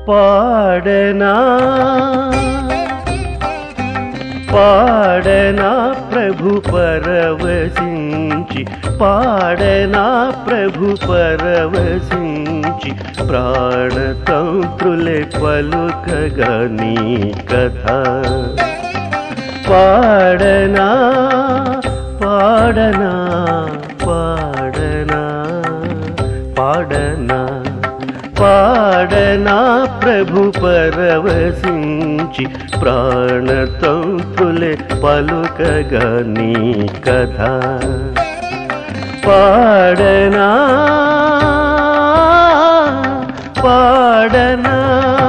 పాడనా పాడనా ప్రభు పరవశించి పాడనా ప్రభు పరవశించి ప్రాణతంత్రులే పలుకగా నీ కథ పాడనా పాడనా పాడనా పాడనా పాడనా ప్రభు పరవశించి ప్రాణతంత్రులే పలుకగా నీ కథ పాడనా పాడనా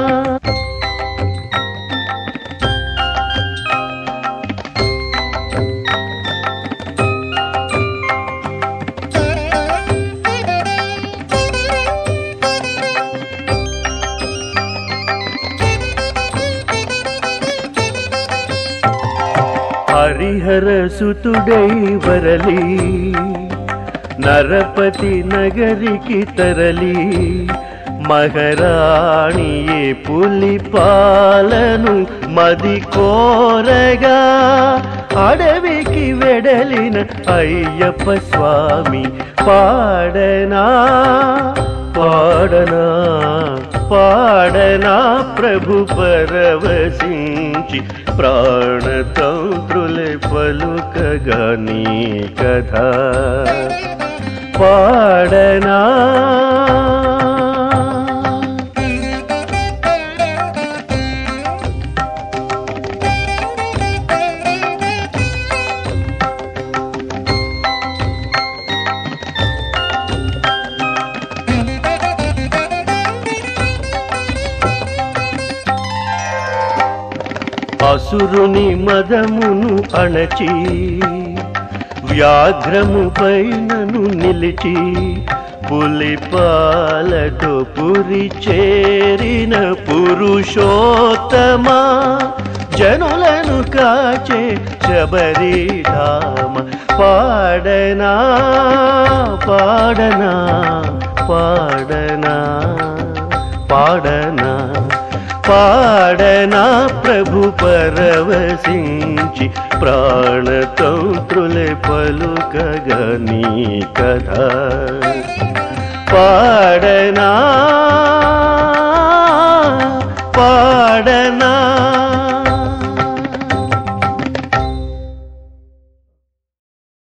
హరిహర సుతుడై వరలి నరపతి నగరికి తరలి మహరాణియే పులి పాలను మది కోరగా అడవికి వెడలిన అయ్యప్ప స్వామి పాడనా పాడనా పాడనా ప్రభు పరవశించి ప్రాణతంత్రులే పలుకగా నీ కథ పాడనా అసురుని మదమును అణచి వ్యాఘ్రము పైనను నిలిచి పులిపాలతో పురి చేరిన పురుషోత్తమా జనులను కాచే శబరిధామ పాడనా పాడనా పాడనా పాడనా పాడనా ప్రభు పరవశించి ప్రాణతంత్రులే పలుకగా నీ కథ పాడనా